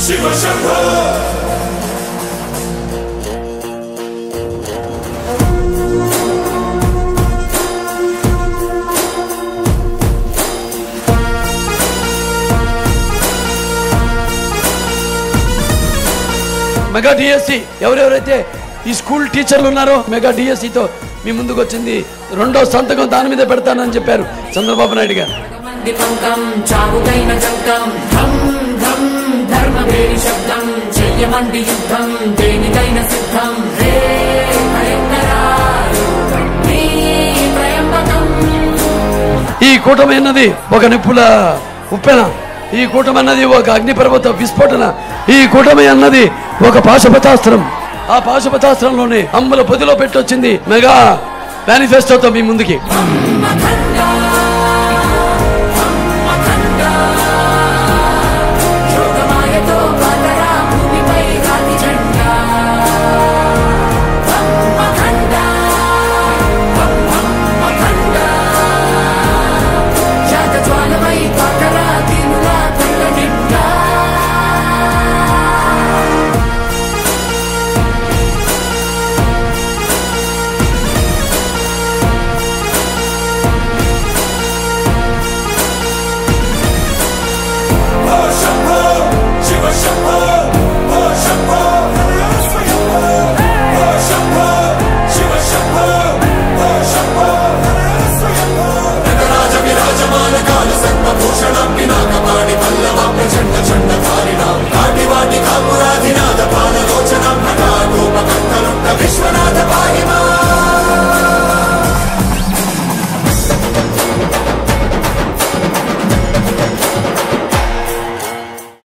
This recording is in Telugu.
శివ శంభో మెగా డిఎస్సి ఎవరెవరైతే ఈ స్కూల్ టీచర్లు ఉన్నారో మెగా డిఎస్సితో మీ ముందుకు వచ్చింది రెండో సంతకం దాని మీద పెడతానని చెప్పారు చంద్రబాబు నాయుడు గారు మంది పంకం చావుకైన జంకం ధం ధం ధర్మవేడి శబ్దం చెయ్యమంది యుద్ధం దేనికైన సిద్ధం రే భయంకరాలు నీ త్రయంబకం ఈ కూటమి అన్నది ఒక నిప్పుల ఉప్పెన ఈ కూటమి అన్నది ఒక అగ్నిపర్వత విస్ఫోటన ఈ కూటమి అన్నది ఒక పాశుపతాస్త్రం ఆ పాశుపతాస్త్రంలోనే అమ్ముల పొదిలో పెట్టొచ్చింది మెగా మేనిఫెస్టోతో మీ ముందుకి మధర్